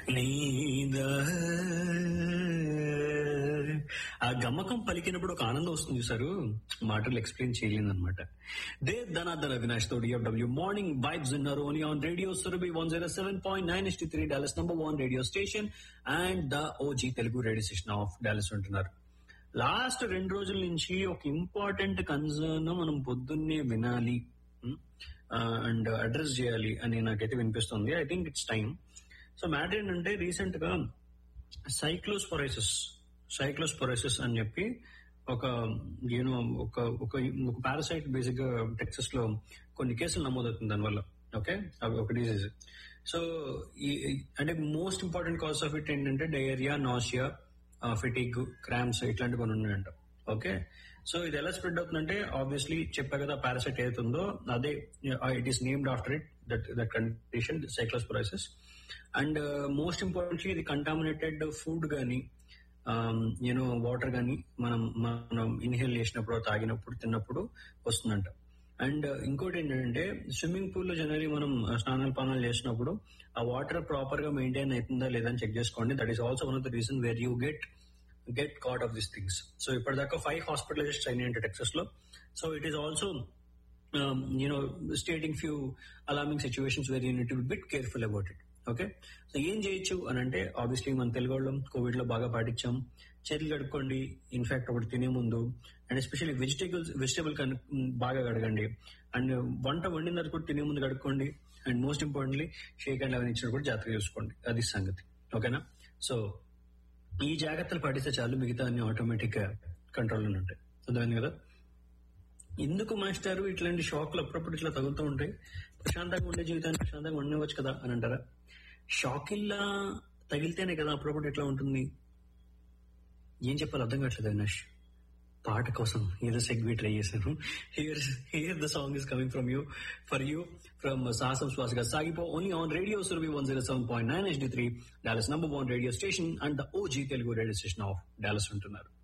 నీదా ఆ గమ్మకం పలికినప్పుడు ఒక ఆనందం వస్తుంది చూసారు మాటలు ఎక్స్ప్లెయిన్ చేయలేదు అనమాట దే ధనాధన అవినాష్ తో డిఎఫ్డబ్ల్యూ మార్నింగ్ వైబ్స్ ఉన్నారు only on radio Surabhi one zero seven point nine ST three Dallas number one radio station and the OG Telugu radio station of Dallas ఉంటున్నారు లాస్ట్ రెండు రోజుల నుంచి ఒక ఇంపార్టెంట్ కన్సర్న్ మనం పొద్దున్నే వినాలి అండ్ అడ్రస్ చేయాలి అని నాకైతే వినిపిస్తుంది I think it's time so matter ఏంటంటే రీసెంట్ గా సైక్లోస్పొరైసిస్ సైక్లోస్పొరైసిస్ అని చెప్పి ఒక యూనో ఒక ఒక ఒక పారాసైట్ బేసిక్ గా టెక్సస్ లో కొన్ని కేసులు నమోదవుతుంది దానివల్ల ఓకే అవి ఒక డిసీజ్ సో ఈ అంటే most important cause of it ఏంటంటే డయేరియా నాసియా ఫిటిక్ క్రామ్స్ ఇట్లాంటి కొన్ని ఉన్నాయంట ఓకే సో ఇది ఎలా స్ప్రెడ్ అవుతుందంటే ఆబ్వియస్లీ చెప్పా కదా పారాసైట్ ఏదైతుందో అదే it is named after it that that condition cyclosporiasis and most importantly ఇది కంటామినేటెడ్ ఫుడ్ కానీ యూనో వాటర్ కానీ మనం మనం ఇన్హేల్ చేసినప్పుడు తాగినప్పుడు తిన్నప్పుడు వస్తుందంట అండ్ ఇంకోటి ఏంటంటే స్విమ్మింగ్ పూల్ లో జనరలీ మనం స్నానాలు పానాలు చేసినప్పుడు ఆ వాటర్ ప్రాపర్ గా మెయింటైన్ అవుతుందా లేదా అని చెక్ చేసుకోండి that is also one of the reason where you get get caught of this things so ఇప్పటిదాకా ఫైవ్ హాస్పిటలైజేషన్ అయినాయంట టెక్సస్ లో so it is also you know stating few alarming situations very you need bit careful about it okay so ఏం చేయొచ్చు అని అంటే obviously మన తెలుగు వాళ్ళం Covid లో బాగా పాటించాం చేతులు కడుక్కోండి ఇన్ఫాక్ట్ ఒకటి తినే ముందు అండ్ ఎస్పెషల్లీ వెజిటేబుల్స్ వెజిటేబుల్ బాగా కడగండి అండ్ వంట వండిన తర్వాత కూడా తినే ముందు కడుక్కోండి and most importantly shake and అవన్నీ ఇచ్చినప్పుడు జాగ్రత్తగా చూసుకోండి అది సంగతి ఓకేనా సో ఈ జాగ్రత్తలు పాటిస్తే చాలు మిగతా అన్ని ఆటోమేటిక్ గా కంట్రోల్ ఉంటాయి అర్థమైంది కదా ఎందుకు మాస్టారు ఇట్లాంటి షాక్లు అప్పుడప్పుడు ఇట్లా తగులుతూ ఉంటాయి ప్రశాంతంగా ఉండే జీవితాన్ని ప్రశాంతంగా ఉండవచ్చు కదా అని అంటారా షాక్ ఇల్లా తగిలితేనే కదా అప్పుడప్పుడు ఎట్లా ఉంటుంది ఏం చెప్పాలి అర్థం కావట్లేదు అవినాష్ పాట కోసం ఏదో సెగ్వి ట్రై చేశాను here here the song is coming from you for you from Sahasam Swasaga Sagipo only on radio Surabhi one zero seven point nine HD three Dallas number one radio station and the OG Telugu radio station of Dallas ఉంటున్నారు